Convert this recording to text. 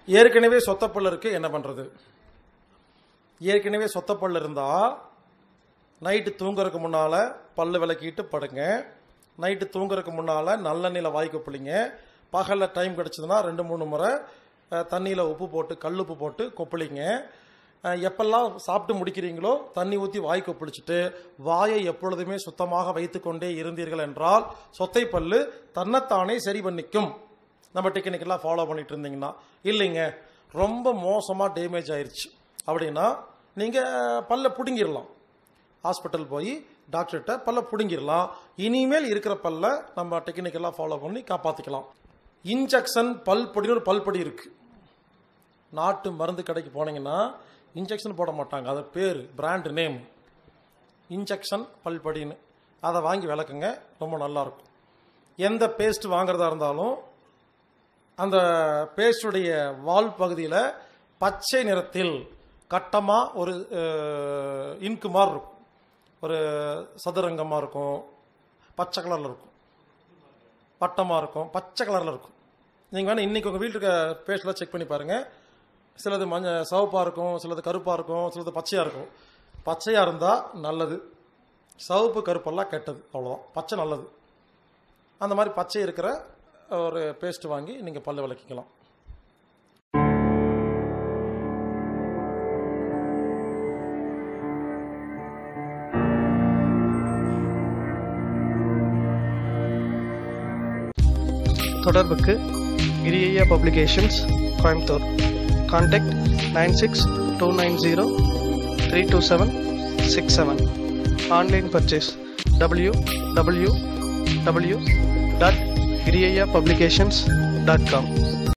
ஏற்கனவே சொத்தப்பல் இருக்கு என்ன பண்றது ஏற்கனவே சொத்தப்பல் இருந்தா நைட்டு தூங்குறதுக்கு முன்னால பல்லு விளக்கிட்டு படுங்க நைட்டு தூங்குறதுக்கு முன்னால நல்லெண்ணெயில் வாய் கொப்பளிங்க பகலில் டைம் கிடச்சதுன்னா ரெண்டு மூணு முறை தண்ணியில் உப்பு போட்டு கல் உப்பு போட்டு கொப்பளிங்க அஹ், எப்பெல்லாம் சாப்பிட்டு முடிக்கிறீங்களோ தண்ணி ஊற்றி வாய் கொப்பளிச்சுட்டு வாயை எப்பொழுதுமே சுத்தமாக வைத்துக்கொண்டே இருந்தீர்கள் என்றால் சொத்தை பல்லு தன்னைத்தானே சரி பண்ணிக்கும் நம்ம டெக்னிக்கெல்லாம் ஃபாலோ பண்ணிட்டு இருந்தீங்கன்னா இல்லைங்க ரொம்ப மோசமாக டேமேஜ் ஆயிருச்சு அப்படின்னா நீங்கள் பல்ல பிடுங்கிடலாம் ஹாஸ்பிட்டல் போய் டாக்டர்கிட்ட பல்ல பிடுங்கிடலாம் இனிமேல் இருக்கிற பல்ல நம்ம டெக்னிக்கெல்லாம் ஃபாலோ பண்ணி காப்பாற்றிக்கலாம் இன்ஜெக்ஷன் பல் பொடின்னு ஒரு பல் பொடி இருக்கு நாட்டு மருந்து கடைக்கு போனீங்கன்னா இன்ஜெக்ஷன் போட மாட்டாங்க அது பேர் பிராண்ட் நேம் இன்ஜெக்ஷன் பல்படின்னு அதை வாங்கி விளக்குங்க ரொம்ப நல்லாயிருக்கும் எந்த பேஸ்ட் வாங்குறதா இருந்தாலும் அந்த பேஸ்டுடைய வால் பகுதியில் பச்சை நிறத்தில் கட்டமாக ஒரு இன்கு மாதிரி இருக்கும் ஒரு சதுரங்கமாக இருக்கும் பச்சை கலரில் இருக்கும் வட்டமாக இருக்கும் பச்சை கலரில் இருக்கும் நீங்கள் வேணால் இன்றைக்கி உங்கள் வீட்டில் இருக்க பேஸ்ட்லாம் செக் பண்ணி பாருங்கள் சிலது மஞ்ச சிவப்பாக இருக்கும் சிலது கருப்பாக இருக்கும் சிலது பச்சையாக இருக்கும் பச்சையாக இருந்தால் நல்லது சிவப்பு கருப்பெல்லாம் கெட்டது அவ்வளோதான் பச்சை நல்லது அந்த மாதிரி பச்சை இருக்கிற ஒரு பேஸ்ட் வாங்கி நீங்கள் பல்லு விளக்கிக்கலாம் தொடர்புக்கு Kriya publications Coimbatore contact nine six two nine zero three two seven six seven online purchase W W W dot Kriya publications dot com